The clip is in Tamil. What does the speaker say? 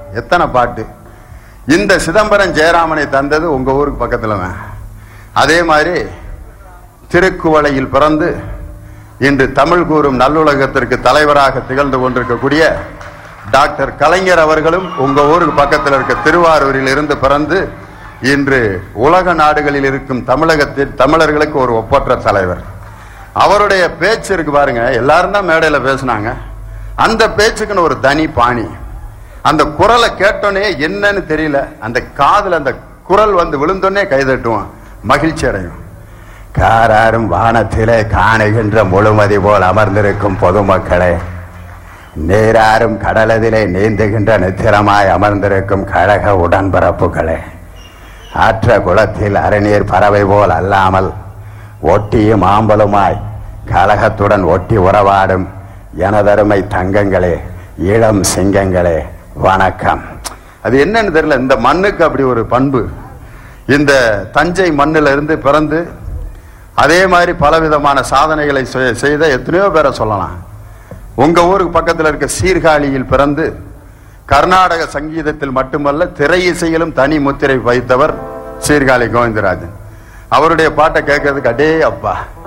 எத்தனை பாட்டு இந்த சிதம்பரம் ஜெயராமனை தந்தது உங்க ஊருக்கு பக்கத்துல தான் அதே மாதிரி திருக்குவளையில் பிறந்து இன்று தமிழ் கூறும் நல்லுலகத்திற்கு தலைவராக திகழ்ந்து கொண்டிருக்கக்கூடிய டாக்டர் கலைஞர் அவர்களும் உங்க ஊருக்கு பக்கத்தில் இருக்க திருவாரூரில் இருந்து பிறந்து இன்று உலக நாடுகளில் இருக்கும் தமிழகத்தில் தமிழர்களுக்கு ஒரு ஒப்பற்ற தலைவர் அவருடைய பேச்சு இருக்கு பாருங்க எல்லாரும் தான் மேடையில் பேசினாங்க அந்த பேச்சுக்குன்னு ஒரு தனி பாணி அந்த குரலை கேட்டோன்னே என்னன்னு தெரியல அந்த காதுல அந்த குரல் வந்து விழுந்தோன்னே கைதட்டுவான் மகிழ்ச்சி அடையும் காராரும் வானத்திலே காணுகின்ற முழுமதி போல் அமர்ந்திருக்கும் பொதுமக்களே நீராறும் கடலதிலே நீந்துகின்ற நித்திரமாய் அமர்ந்திருக்கும் கழக உடன்பரப்புகளே ஆற்ற குளத்தில் அரைநீர் பறவை போல் அல்லாமல் ஒட்டியும் ஆம்பலுமாய் கழகத்துடன் ஒட்டி உறவாடும் எனதருமை தங்கங்களே இளம் சிங்கங்களே வணக்கம் அது என்னன்னு தெரியல இந்த மண்ணுக்கு அப்படி ஒரு பண்பு இந்த தஞ்சை மண்ணில இருந்து பிறந்து அதே மாதிரி பலவிதமான சாதனைகளை செய்- செய்த எத்தனையோ பேரை சொல்லலாம் உங்க ஊருக்கு பக்கத்தில் இருக்க சீர்காழியில் பிறந்து கர்நாடக சங்கீதத்தில் மட்டுமல்ல திரை இசையிலும் தனி முத்திரை வைத்தவர் சீர்காழி கோவிந்தராஜன் அவருடைய பாட்டை கேட்கறதுக்கு அடே அப்பா